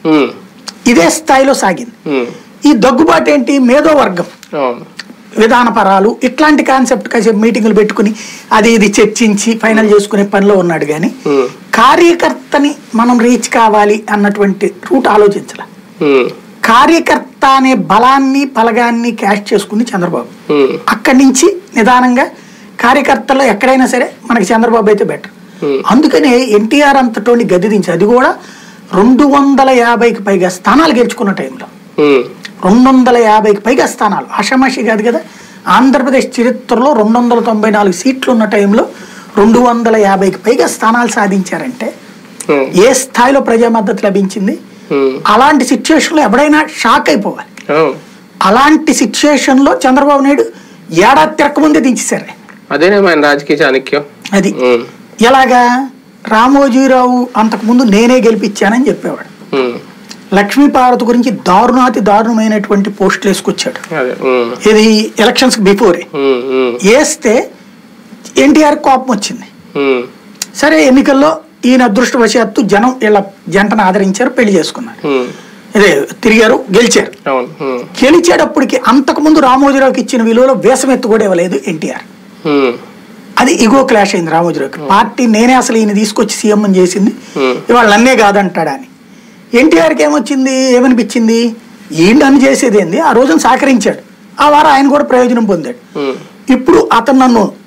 ఉమ్, ఇదే స్థాయిలో సాగింది ఉమ్, ఈ దగ్గుబాటు ఏంటి మేధో వర్గం అవును విధానపరాలు ఇట్లాంటి కాన్సెప్ట్ కాసేపు మీటింగులు పెట్టుకుని అది ఇది చర్చించి ఫైనల్ చేసుకునే పనిలో ఉన్నాడు కానీ ఉమ్, కార్యకర్తని మనం రీచ్ కావాలి అన్నటువంటి రూట్ ఆలోచించాల ఉమ్, కార్యకర్త అనే బలాన్ని బలగాన్ని క్యాష్ చేసుకుంది చంద్రబాబు ఉమ్, అక్కడి నుంచి నిదానంగా కార్యకర్తల్లో ఎక్కడైనా సరే మనకి చంద్రబాబు అయితే బెటర్ Hmm. అందుకనే ఎన్టీఆర్ అంతటోని గది దించి అది కూడా రెండు వందల యాభైకి పైగా స్థానాలు గెలుచుకున్న టైంలో ఉమ్, రెండు వందల యాభైకి పైగా స్థానాలు ఆషామాషి కాదు కదా ఆంధ్రప్రదేశ్ చరిత్రలో రెండు వందల తొంభై నాలుగు సీట్లు ఉన్న టైంలో రెండు వందల యాభైకి పైగా స్థానాలు సాధించారంటే ఉమ్, ఏ స్థాయిలో ప్రజా మద్దతు లభించింది ఉమ్, అలాంటి సిచ్యువేషన్లో ఎవడైనా షాక్ అయిపోవాలి అవును అలాంటి సిచ్యువేషన్లో చంద్రబాబు నాయుడు ఏడాది తిరక్కముందే దించేశారు అదేనేమో ఆయన రాజకీయ చాణక్యం అది ఉమ్, ఎలాగా రామోజీరావు అంతకుముందు నేనే గెలిపించానని చెప్పేవాడు ఉమ్, లక్ష్మీపార్వతి గురించి దారుణాతి దారుణమైనటువంటి పోస్టులు వేసుకొచ్చాడు అదే ఉమ్, ఇది ఎలక్షన్స్ బిఫోరే ఉమ్, ఉమ్, వేస్తే ఎన్టీఆర్ కోపం వచ్చింది ఉమ్, సరే ఎన్నికల్లో ఈయన అదృష్టవశాత్తు జనం వీళ్ళ జంటను ఆదరించారు పెళ్లి చేసుకున్నారు ఉమ్, ఇదే తిరిగారు గెలిచారు అవును ఉమ్, గెలిచేటప్పటికి అంతకుముందు రామోజీరావుకి ఇచ్చిన విలువలో వేసమెత్తు కూడా ఇవ్వలేదు ఎన్టీఆర్ ఉమ్, అది ఇగో క్లాష్ అయింది రామోజీరావుకి పార్టీ నేనే అసలు ఈయన తీసుకొచ్చి సీఎం అని చేసింది Hmm. ఇవాళ నన్నే కాదంటాడా అని ఎన్టీఆర్కి ఏమొచ్చింది ఏమనిపించింది ఈయన నన్ను చేసేది ఏంది ఆ రోజున సహకరించాడు ఆ వారం ఆయన కూడా ప్రయోజనం పొందాడు ఉమ్, ఇప్పుడు అతను నన్ను